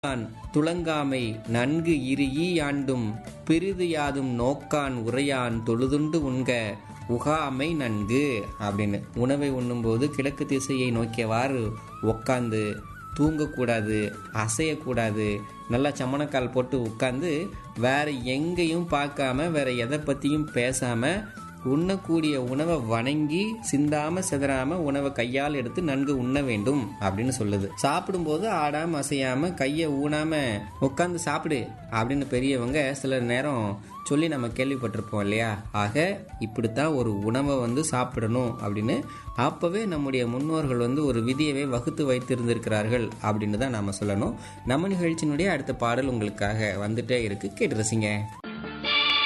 நான் துளங்காமை நன்கு இரு ஈயாண்டும் பிறிது யாதும் நோக்கான் உரையான் தொழுதுண்டு உண்க உகாமை நன்கு அப்படின்னு உணவை உண்ணும்போது கிழக்கு திசையை நோக்கியவாறு உக்காந்து தூங்கக்கூடாது அசையக்கூடாது நல்லா சமணக்கால் போட்டு உட்காந்து வேற எங்கேயும் பார்க்காம வேற எதை பற்றியும் பேசாம உண்ணக்கூடிய உணவை வணங்கி சிந்தாம சிதறாம உணவை கையால் எடுத்து நன்கு உண்ண வேண்டும் அப்படின்னு சொல்லுது சாப்பிடும்போது ஆடாம அசையாம கையை ஊனாம உட்காந்து சாப்பிடு அப்படின்னு பெரியவங்க சில நேரம் சொல்லி நம்ம கேள்விப்பட்டிருப்போம் இல்லையா ஆக இப்படித்தான் ஒரு உணவை வந்து சாப்பிடணும் அப்படின்னு அப்பவே நம்முடைய முன்னோர்கள் வந்து ஒரு விதியவே வகுத்து வைத்திருந்திருக்கிறார்கள் அப்படின்னு தான் நாம சொல்லணும் நம்ம நிகழ்ச்சியினுடைய அடுத்த பாடல் உங்களுக்காக வந்துட்டே இருக்கு கேட்டு ரசிங்க